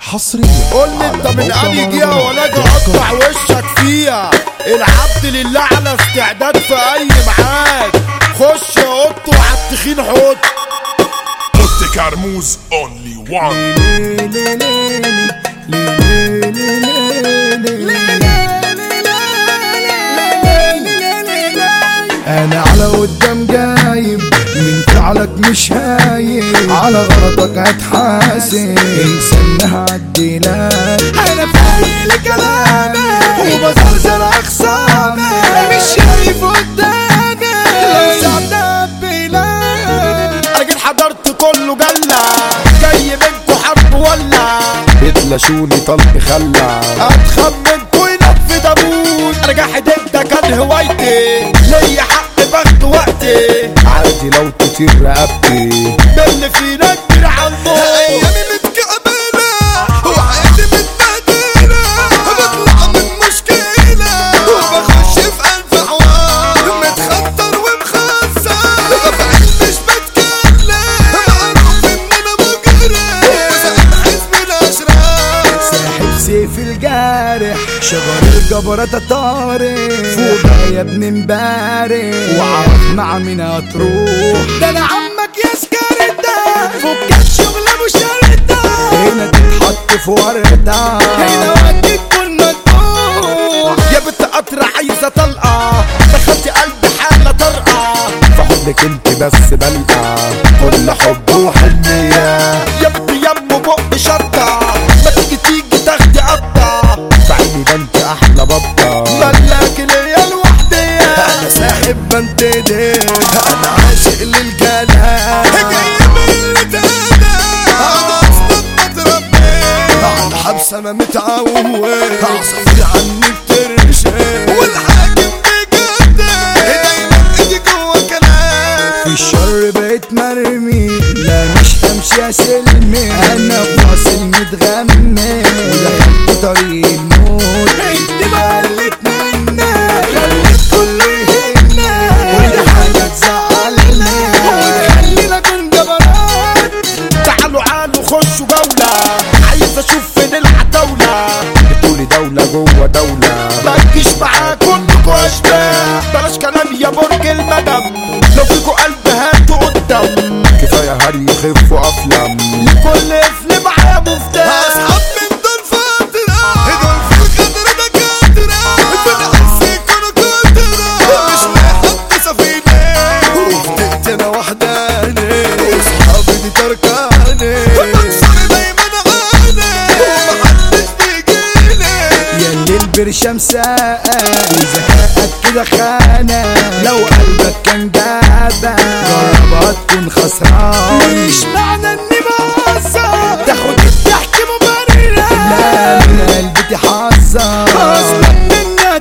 حصريا قول لي انت من انهي جهه وانا اجي اقطع وشك فيها العبد لله على استعداد في اي ميعاد خش يا قط وعلى التخين حط Otte Carmouze, only one. انا على قدام جايب من فعلك مش هايب على غلطك هتحاسب انسان هعدي لك انا فايل كلامك وبزرزر اخصامك مش شايف قدامك لو سعدت بلاد انا جيت حضرت كله جلة جاي منكو حرب ولا بتلاشوني طلق خلع اتخمنكوا ينفذ ابوي انا جاحد انت كان هوايتي ليا حق باخد وقتي عادي لو تطير رقبتي ده اللي فينا كبير عنده ايامي متكعبلة وحياتي متبهدلة بطلع من مشكلة وبخش في ألف حوار متخطر ومخسر بفعل مش بتكلم معروف إن أنا مجرم وساعات حزب الأشرار ساحب سيف الجارح شجر الجبرة طارق فوق يا ابن امبارح وعرف مع مين هتروح ده انا عمك يا سكرتة فك الشغل ابو شرطة هنا تتحط في وردة هنا وديك كل مدفوع يا بنت قطر عايزة طلقة دخلت قلبي حالة طرقة في حضنك انت بس بلقى كل حب وحنية يا بنت يمه بق شطة ما تيجي تيجي تاخدي قطة في عيني ده انت احلى بطة ملاك ليا لوحدية انا ساحب بنت ايديك انا عاشق للجلال جاي من اللي تهدى أنا أصلا متربي على الحبس انا متعود عصافير عني بترشق والحاكم بجد دايما ايدي جوا كلام في الشر بقيت مرمي لا مش همشي يا سلمي انا فاصل متغمي ودخلت طريق الموت انت بقلت منك خليت كله يهمنا ودي حاجه تزعلنا وتخلينا كن جبروت تعالوا عالوا خشوا جولة عايز اشوف فين العتاولة بتقولي دولة جوه دولة ما تجيش معاه كلكوا اشباح بلاش كلام يا برج المدام لو فيكوا قلب هاتوا قدام كفاية هري يخف وافلم لكل قفل معاه مفتاح اصحاب من دول فترة دول في القدر دكاترة في العز يكونوا كترة مش لاحق سفينة وفتقت انا وحداني واصحابي دي تركاني بكسر دايما عاني ومحدش بيجيلي يا اللي البرشام ساقة وذكائك كده خانة لو قلبك كان جابة جربها تكون خسران مش معنى اني بهزر تاخد الضحك مبررة لا من قلبي تحذر اصلا منها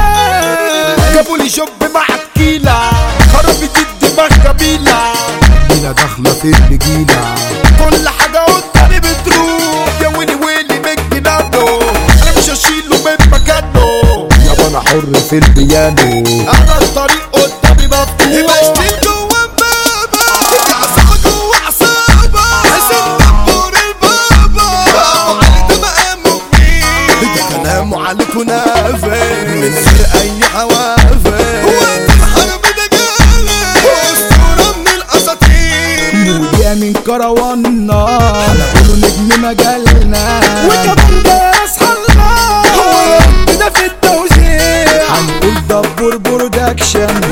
تتهان جابوا لي شوب مع تكيلة خرب دي دماغ جميلة بينا داخلة في النجيلة كل حاجة قدامي بتروح يا ويلي ويلي من جنانه انا مش هشيله من مكانه يابا انا حر في البيانو انا الطريق قدامي مفتوح بشتي جوا بابا عصابة جوا عصابة حسن دبور البابا ابو علي ده مقامه كبير ده كلامه عليكوا نافذ من غير اي حوافز وقت الحرب ده جاغي واسطورة من الاساطير موديا من كرواننا هنقوله نجم مجالنا وكمان ده اصحى الله هو ده في التوزيع هنقول دبور برودكشن